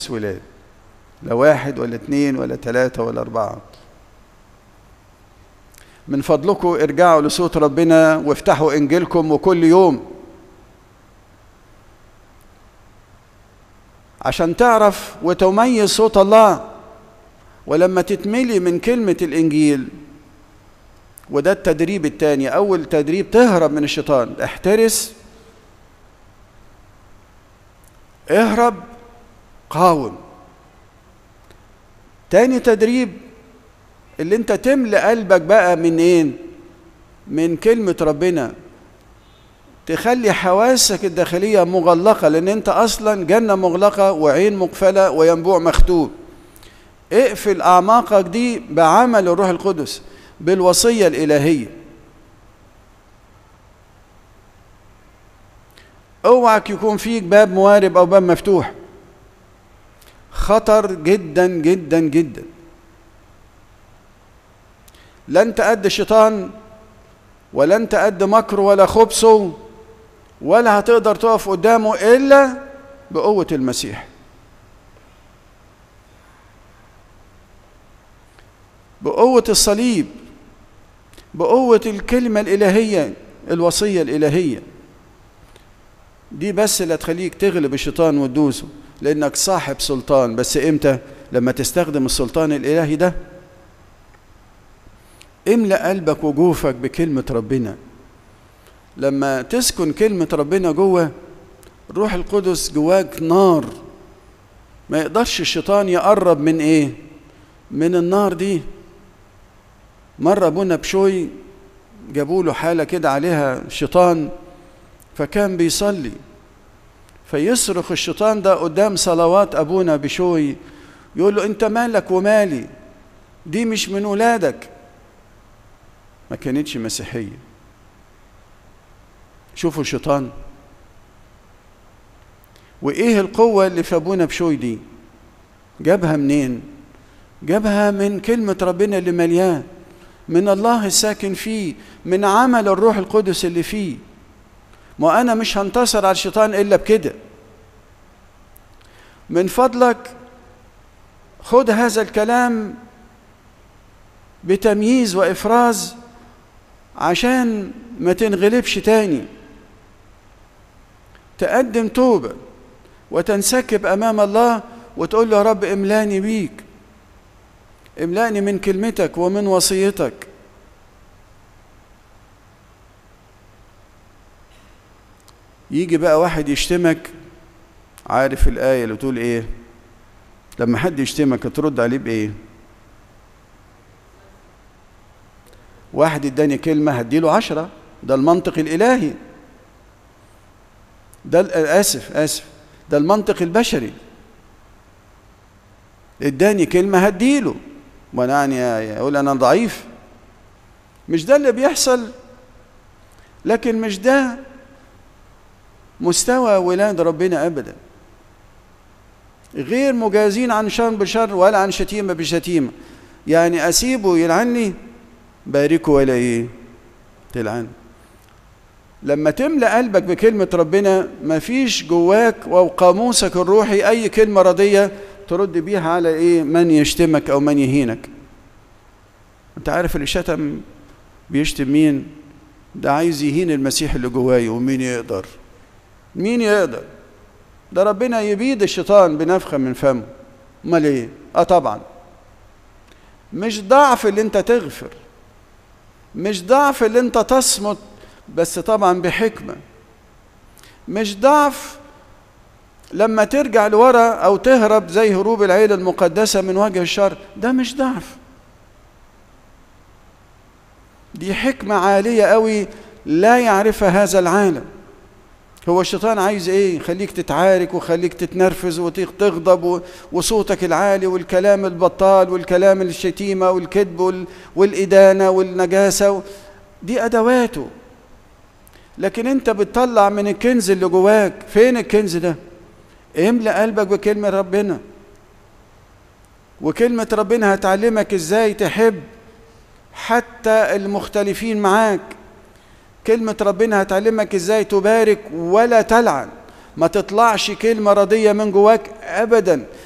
ولاد لا واحد ولا اتنين ولا تلاتة ولا أربعة من فضلكم ارجعوا لصوت ربنا وافتحوا إنجيلكم وكل يوم عشان تعرف وتميز صوت الله ولما تتملي من كلمة الإنجيل وده التدريب الثاني أول تدريب تهرب من الشيطان احترس اهرب قاوم تاني تدريب اللي انت تملى قلبك بقى من ايه من كلمة ربنا تخلي حواسك الداخلية مغلقة لأن أنت أصلا جنة مغلقة وعين مقفلة وينبوع مختوم اقفل أعماقك دي بعمل الروح القدس بالوصية الإلهية اوعك يكون فيك باب موارب أو باب مفتوح خطر جدا جدا جدا لا انت قد الشيطان ولا انت قد مكره ولا خبثه ولا هتقدر تقف قدامه الا بقوه المسيح بقوه الصليب بقوه الكلمه الالهيه الوصيه الالهيه دي بس اللي هتخليك تغلب الشيطان وتدوسه لانك صاحب سلطان بس امتى لما تستخدم السلطان الالهي ده املأ قلبك وجوفك بكلمة ربنا لما تسكن كلمة ربنا جوه الروح القدس جواك نار ما يقدرش الشيطان يقرب من ايه من النار دي مرة ابونا بشوي جابوا له حالة كده عليها شيطان فكان بيصلي فيصرخ الشيطان ده قدام صلوات ابونا بشوي يقول له انت مالك ومالي دي مش من ولادك ما كانتش مسيحية شوفوا الشيطان وإيه القوة اللي في أبونا بشوي دي جابها منين جابها من كلمة ربنا اللي مليان من الله الساكن فيه من عمل الروح القدس اللي فيه ما أنا مش هنتصر على الشيطان إلا بكده من فضلك خد هذا الكلام بتمييز وإفراز عشان ما تنغلبش تاني تقدم توبة وتنسكب أمام الله وتقول له يا رب املاني بيك املاني من كلمتك ومن وصيتك يجي بقى واحد يشتمك عارف الآية اللي بتقول إيه لما حد يشتمك ترد عليه بإيه واحد اداني كلمة هديله عشرة ده المنطق الإلهي ده آسف آسف ده المنطق البشري اداني كلمة هديله وانا يعني اقول انا ضعيف مش ده اللي بيحصل لكن مش ده مستوى ولاد ربنا ابدا غير مجازين عن شر بشر ولا عن شتيمة بشتيمة يعني اسيبه يلعني باركه ولا ايه تلعن لما تملأ قلبك بكلمة ربنا مفيش جواك وقاموسك الروحي أي كلمة رضية ترد بيها على إيه من يشتمك أو من يهينك أنت عارف اللي شتم بيشتم مين ده عايز يهين المسيح اللي جواي ومين يقدر مين يقدر ده ربنا يبيد الشيطان بنفخة من فمه امال ايه اه طبعا مش ضعف اللي انت تغفر مش ضعف اللي انت تصمت بس طبعا بحكمة مش ضعف لما ترجع لورا او تهرب زي هروب العيلة المقدسة من وجه الشر ده مش ضعف دي حكمة عالية قوي لا يعرفها هذا العالم هو الشيطان عايز ايه يخليك تتعارك وخليك تتنرفز وتغضب وصوتك العالي والكلام البطال والكلام الشتيمة والكذب والإدانة والنجاسة دي أدواته لكن انت بتطلع من الكنز اللي جواك فين الكنز ده املأ قلبك بكلمة ربنا وكلمة ربنا هتعلمك ازاي تحب حتى المختلفين معاك كلمة ربنا هتعلمك ازاي تبارك ولا تلعن ما تطلعش كلمة رضية من جواك ابدا